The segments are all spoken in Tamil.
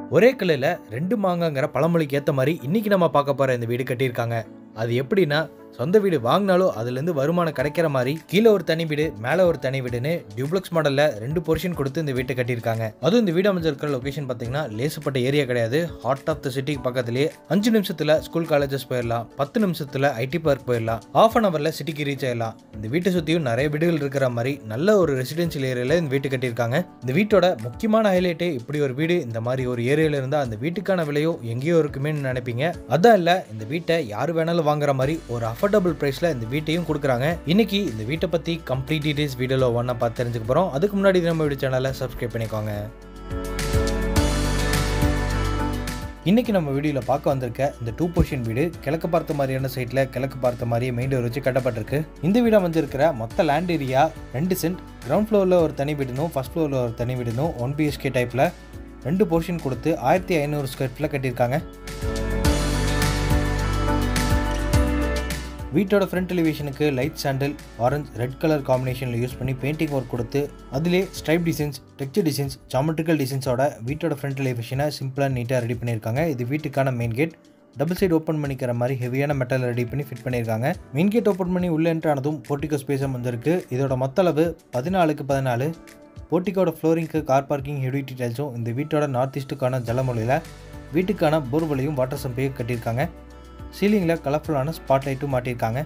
ஒரே கல்லில் ரெண்டு மாங்காங்கிற பழமொழிக்கு ஏற்ற மாதிரி இன்னைக்கு நம்ம பார்க்க போகிற இந்த வீடு கட்டியிருக்காங்க அது எப்படின்னா சொந்த வீடு வாங்கினாலும் அதுலேருந்து வருமானம் கிடைக்கிற மாதிரி கீழே ஒரு தனி வீடு மேலே ஒரு தனி வீடுன்னு டியூப்ளக்ஸ் மாடலில் ரெண்டு போர்ஷன் கொடுத்து இந்த வீட்டை கட்டியிருக்காங்க அதுவும் இந்த வீடு அமைஞ்சிருக்கிற லொகேஷன் பார்த்தீங்கன்னா லேசுப்பட்ட ஏரியா கிடையாது ஹார்ட் ஆஃப் த சிட்டிக்கு பக்கத்துலேயே அஞ்சு நிமிஷத்தில் ஸ்கூல் காலேஜஸ் போயிடலாம் பத்து நிமிஷத்தில் ஐடி பார்க் போயிடலாம் ஆஃப் அன் ஹவரில் சிட்டிக்கு ரீச் ஆயிடலாம் இந்த வீட்டை சுற்றியும் நிறைய வீடுகள் இருக்கிற மாதிரி நல்ல ஒரு ரெசிடென்ஷியல் ஏரியாவில் இந்த வீட்டு கட்டியிருக்காங்க இந்த வீட்டோட முக்கியமான ஹைலைட்டே இப்படி ஒரு வீடு இந்த மாதிரி ஒரு ஏரியாவில் இருந்தால் அந்த வீட்டுக்கான விலையும் எங்கேயோ இருக்குமேன்னு நினைப்பீங்க அதான் இல்லை இந்த வீட்டை யார் வேணாலும் வாங்குற மாதிரி ஒரு அஃபோர்டபுள் ப்ரைஸில் இந்த வீட்டையும் கொடுக்குறாங்க இன்னைக்கு இந்த வீட்டை பற்றி கம்ப்ளீட் டீடைல்ஸ் வீடியோவில் ஒன்றா பார்த்து தெரிஞ்சுக்க போகிறோம் அதுக்கு முன்னாடி நம்ம வீடியோ சேனலை சப்ஸ்கிரைப் பண்ணிக்கோங்க இன்னைக்கு நம்ம வீடியோவில் பார்க்க வந்திருக்க இந்த டூ பொசிஷன் வீடு கிழக்கு பார்த்த மாதிரியான சைட்டில் கிழக்கு பார்த்த மாதிரியே மெயின் டோர் வச்சு கட்டப்பட்டிருக்கு இந்த வீடு அமைஞ்சிருக்கிற மொத்த லேண்ட் ஏரியா ரெண்டு சென்ட் கிரவுண்ட் ஃப்ளோரில் ஒரு தனி வீடுனும் ஃபர்ஸ்ட் ஃப்ளோரில் ஒரு தனி வீடுனும் ஒன் பிஹெச்கே டைப்பில் ரெண்டு போர்ஷன் கொடுத்து ஆயிரத்தி ஐநூறு ஸ்கொயர் ஃபீட்டில் கட்டியிருக்காங்க வீட்டோட ஃப்ரண்ட் எலிவேஷனுக்கு light sandal orange red colour காம்பினேஷனில் யூஸ் பண்ணி பெயிண்டிங் ஒர்க் கொடுத்து அதிலே stripe designs texture designs geometrical டிசைன்ஸோட வீட்டோட ஃப்ரண்ட் எலிவேஷனை சிம்பிளாக நீட்டாக ரெடி பண்ணியிருக்காங்க இது வீட்டுக்கான main gate double side open பண்ணிக்கிற மாதிரி ஹெவியான மெட்டல் ரெடி பண்ணி ஃபிட் பண்ணியிருக்காங்க மெயின் கேட் ஓப்பன் பண்ணி உள்ள என்ட்ரு ஆனதும் போர்ட்டிகோ ஸ்பேஸும் வந்திருக்கு இதோட மொத்த அளவு பதினாலுக்கு பதினாலு போர்ட்டிக்கோட ஃப்ளோரிங்க்கு கார் பார்க்கிங் ஹெவி டீடைல்ஸும் இந்த வீட்டோட நார்த் ஈஸ்ட்டுக்கான ஜலமொழியில் வீட்டுக்கான போர்வலையும் வாட்டர் சம்பையும் கட்டியிருக்காங்க சீலிங்கில் கலர்ஃபுல்லான ஸ்பாட் லைட்டும் மாட்டியிருக்காங்க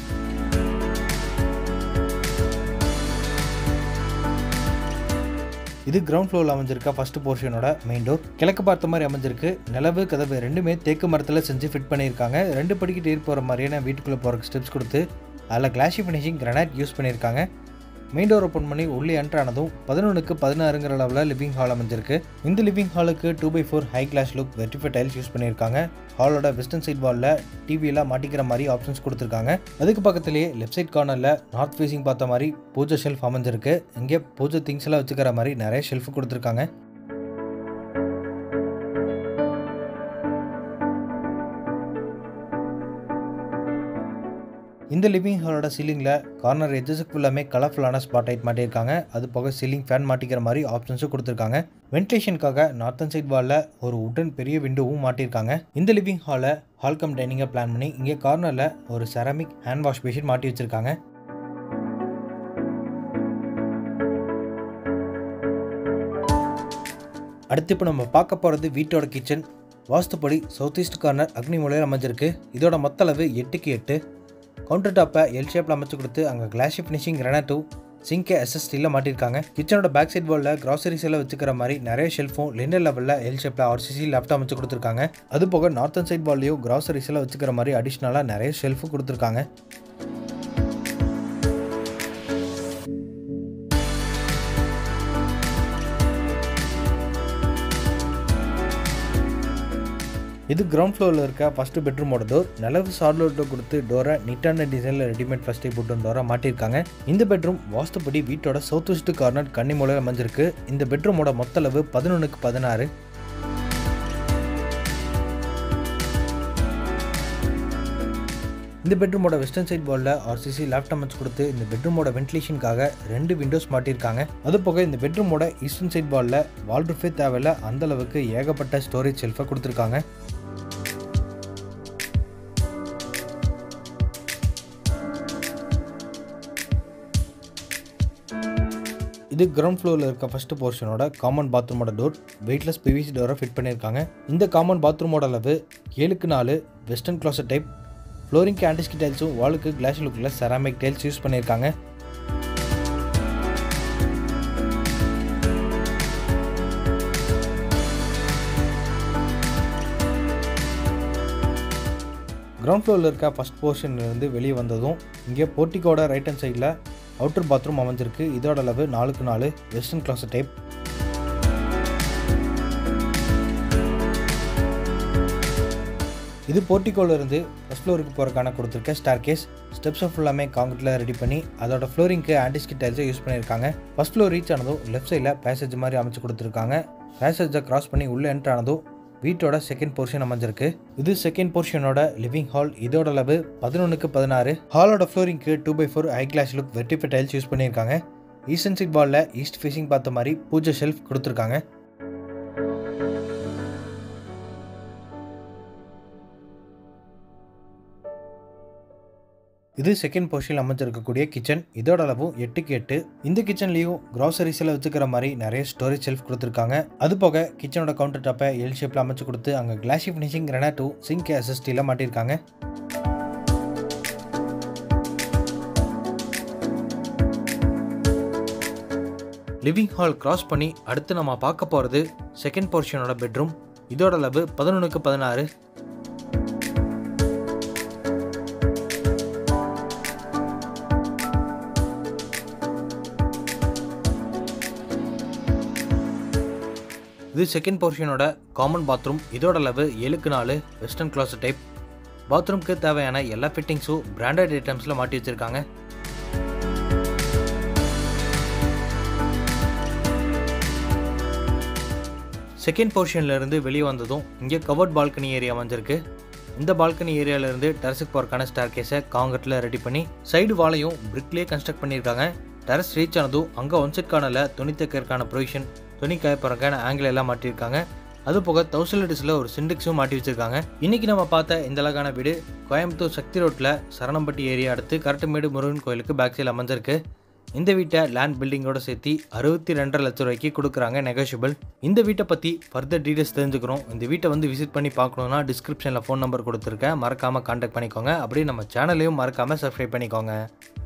இது கிரவுண்ட் ஃப்ளோரில் அமைஞ்சிருக்க ஃபர்ஸ்ட் போர்ஷனோட மெயின் டோர் கிழக்கு பார்த்த மாதிரி அமைஞ்சிருக்கு நிலவு கதவு ரெண்டுமே தேக்கு மரத்தில் செஞ்சு ஃபிட் பண்ணியிருக்காங்க ரெண்டு படிக்கிட்டு ஏறி போகிற மாதிரியான வீட்டுக்குள்ளே போகிறக்கு ஸ்டெப்ஸ் கொடுத்து அதில் கிளாஷி ஃபினிஷிங் கிரனைட் யூஸ் பண்ணியிருக்காங்க மெயின் டோர் ஓப்பன் பண்ணி உள்ளே என்ட்ரு ஆனதும் பதினொன்றுக்கு பதினாறுங்கிற அளவில் லிவிங் ஹால் அமைஞ்சிருக்கு இந்த லிவிங் ஹாலுக்கு two by four high glass look வெர்டிஃபை டைல்ஸ் யூஸ் பண்ணியிருக்காங்க ஹாலோட வெஸ்டர்ன் சைட் வாலில் டிவியெல்லாம் மாட்டிக்கிற மாதிரி ஆப்ஷன்ஸ் கொடுத்துருக்காங்க அதுக்கு பக்கத்துலேயே லெஃப்ட் சைட் கார்னரில் நார்த் ஃபேஸிங் பார்த்த மாதிரி பூஜை ஷெல்ஃப் அமைஞ்சிருக்கு இங்கே பூஜை திங்ஸ் எல்லாம் வச்சுக்கிற மாதிரி நிறைய ஷெல்ஃப் கொடுத்துருக்காங்க இந்த லிவிங் ஹாலோட சீலிங்கில் கார்னர் எட்ஜஸுக்கு ஃபுல்லாமே கலர்ஃபுல்லான ஸ்பாட் லைட் மாட்டியிருக்காங்க அது போக சீலிங் ஃபேன் மாட்டிக்கிற மாதிரி ஆப்ஷன்ஸும் கொடுத்துருக்காங்க வென்டிலேஷனுக்காக நார்த்தன் சைட் வாலில் ஒரு உடன் பெரிய விண்டோவும் மாட்டியிருக்காங்க இந்த லிவிங் ஹாலை ஹால்கம் டைனிங்கை பிளான் பண்ணி இங்கே கார்னரில் ஒரு செராமிக் ஹேண்ட் வாஷ் பேஷன் மாட்டி வச்சுருக்காங்க அடுத்து இப்போ நம்ம பார்க்க போகிறது வீட்டோட கிச்சன் வாஸ்துப்படி சவுத் ஈஸ்ட் கார்னர் அக்னி மூலையில் அமைஞ்சிருக்கு இதோட மொத்த அளவு எட்டுக்கு எட்டு கவுண்டர் டாப்பை எல் ஷேப்பில் அமைச்சு கொடுத்து அங்கே கிளாஷி ஃபினிஷிங் கிரானட்டும் சிங்கை எஸ்எஸ்டியில் மாட்டியிருக்காங்க கிச்சனோட பேக் சைட் வாலில் கிராசரிஸ் எல்லாம் வச்சுக்கிற மாதிரி நிறைய ஷெல்ஃபும் லிண்டர் லெவலில் எல் ஷேப்பில் ஆர்சிசி லெஃப்ட் அமைச்சு கொடுத்துருக்காங்க அது போக நார்த்தன் சைட் வால்லையும் கிராசரிஸ் எல்லாம் வச்சுக்கிற மாதிரி அடிஷ்னலாக நிறைய ஷெல்ஃபும் கொடுத்துருக்காங்க இது கிரவுண்ட் ஃப்ளோரில் இருக்க ஃபஸ்ட்டு பெட்ரூமோட டோர் நிலவு சார்லோட்டில் கொடுத்து டோரை நீட்டான டிசைனில் ரெடிமேட் ஃபஸ்ட் புட்டன் டோரை மாட்டியிருக்காங்க இந்த பெட்ரூம் வாஸ்துப்படி வீட்டோட சவுத் வெஸ்ட் கார்னர் கன்னி மூலையில் அமைஞ்சிருக்கு இந்த பெட்ரூமோட மொத்த அளவு பதினொன்றுக்கு பதினாறு இந்த பெட்ரூமோட வெஸ்டர்ன் சைட் வாலில் ஆர்சிசி லேப்டாப் அமைச்சு கொடுத்து இந்த பெட்ரூமோட வென்டிலேஷனுக்காக ரெண்டு விண்டோஸ் மாட்டியிருக்காங்க அது போக இந்த பெட்ரூமோட ஈஸ்டர்ன் சைட் வாலில் வால்ரூஃபே தேவையில்ல அந்த அளவுக்கு ஏகப்பட்ட ஸ்டோரேஜ் ஷெல்ஃபை கொடுத்துருக்காங்க இது கிரவுண்ட் ஃப்ளோரில் இருக்க ஃபர்ஸ்ட் போர்ஷனோட காமன் பாத்ரூமோட டோர் வெயிட்லெஸ் பிவிசி டோரை ஃபிட் பண்ணியிருக்காங்க இந்த காமன் பாத்ரூமோட அளவு ஏழுக்கு நாலு வெஸ்டர்ன் க்ளாசட் டைப் ஃப்ளோரிங்க்கு ஆன்டிஸ்கி டைல்ஸும் வாலுக்கு கிளாஸ் லுக்கில் செராமிக் டைல்ஸ் யூஸ் பண்ணியிருக்காங்க கிரவுண்ட் ஃப்ளோரில் இருக்க ஃபஸ்ட் போர்ஷன்லேருந்து வெளியே வந்ததும் இங்கே போர்ட்டிக்கோட ரைட் ஹேண்ட் சைடில் அவுட்டர் பாத்ரூம் அமைஞ்சிருக்கு இதோட அளவு நாலுக்கு நாலு வெஸ்டர்ன் கிளாஸ் டைப் இது போர்ட்டிகோல இருந்து ஃபஸ்ட் ஃப்ளோருக்கு போகிறக்கான கொடுத்துருக்க ஸ்டார் கேஸ் ஸ்டெப்ஸை ஃபுல்லாமே காங்கிரீட்டில் ரெடி பண்ணி அதோட ஃப்ளோரிங்க்கு ஆன்டிஸ்கி டைல்ஸை யூஸ் பண்ணியிருக்காங்க ஃபஸ்ட் ஃப்ளோர் ரீச் ஆனதும் லெஃப்ட் சைடில் பேசேஜ் மாதிரி அமைச்சு கொடுத்துருக்காங்க பேசேஜை கிராஸ் பண்ணி உள்ளே என்ட்ரு ஆனதும் வீட்டோட செகண்ட் போர்ஷன் அமைஞ்சிருக்கு இது செகண்ட் போர்ஷனோட லிவிங் ஹால் இதோட அளவு பதினொன்றுக்கு பதினாறு ஹாலோட ஃப்ளோரிங்க்கு two by four high glass look வெர்டிஃபை டைல்ஸ் யூஸ் பண்ணியிருக்காங்க ஈஸ்டர்ன் சைட் பாலில் ஈஸ்ட் ஃபேஸிங் பார்த்த மாதிரி பூஜை ஷெல்ஃப் கொடுத்துருக்காங்க இது செகண்ட் போர்ஷனில் அமைஞ்சிருக்கக்கூடிய கிச்சன் இதோட அளவும் எட்டுக்கு எட்டு இந்த கிச்சன்லேயும் கிராசரிஸ் எல்லாம் வச்சுக்கிற மாதிரி நிறைய ஸ்டோரேஜ் செல்ஃப் கொடுத்துருக்காங்க அது போக கிச்சனோட கவுண்டர் டாப்பை எல் ஷேப்பில் அமைச்சு கொடுத்து அங்கே கிளாசி ஃபினிஷிங் ரெனாட்டோ சிங்க் அசிஸ்டியில் மாட்டியிருக்காங்க லிவிங் ஹால் கிராஸ் பண்ணி அடுத்து நம்ம பார்க்க போகிறது செகண்ட் போர்ஷனோட பெட்ரூம் இதோட அளவு பதினொன்றுக்கு பதினாறு இது செகண்ட் போர்ஷனோட காமன் பாத்ரூம் இதோட அளவு ஏழுக்கு நாலு வெஸ்டர்ன் கிளாஸ் டைப் பாத்ரூம்க்கு தேவையான எல்லா ஃபிட்டிங்ஸும் பிராண்டட் ஐட்டம்ஸில் மாட்டி வச்சுருக்காங்க செகண்ட் போர்ஷன்ல இருந்து வெளியே வந்ததும் இங்கே கவர்ட் பால்கனி ஏரியா வந்திருக்கு இந்த பால்கனி ஏரியால இருந்து டெரஸுக்கு போறக்கான ஸ்டார் கேஸை காங்கிரட்ல ரெடி பண்ணி சைடு வாலையும் பிரிக்லேயே கன்ஸ்ட்ரக்ட் பண்ணியிருக்காங்க டெரஸ் ரீச் ஆனதும் அங்கே ஒன் செட் கார்னரில் துணி தைக்கிறதுக்கான ப்ரொவிஷன் துணி காய போறக்கான ஆங்கிள் எல்லாம் மாட்டியிருக்காங்க அது போக தௌசண்ட் லிட்டர்ஸில் ஒரு சிண்டிக்ஸும் மாட்டி வச்சிருக்காங்க இன்னைக்கு நம்ம பார்த்த இந்த அழகான வீடு கோயம்புத்தூர் சக்தி ரோட்டில் சரணம்பட்டி ஏரியா அடுத்து கரட்டுமேடு முருகன் கோயிலுக்கு பேக் சைடில் அமைஞ்சிருக்கு இந்த வீட்டை லேண்ட் பில்டிங்கோட சேர்த்து அறுபத்தி ரெண்டரை லட்சம் ரூபாய்க்கு கொடுக்குறாங்க நெகோஷியபிள் இந்த வீட்டை பற்றி ஃபர்தர் டீடைல்ஸ் தெரிஞ்சுக்கிறோம் இந்த வீட்டை வந்து விசிட் பண்ணி பார்க்கணுன்னா டிஸ்கிரிப்ஷனில் ஃபோன் நம்பர் கொடுத்துருக்கேன் மறக்காமல் காண்டாக்ட் பண்ணிக்கோங்க அப்படியே நம்ம சேனலையும் மறக்காமல் சப்ஸ்கிரைப் பண்ணிக்கோங்க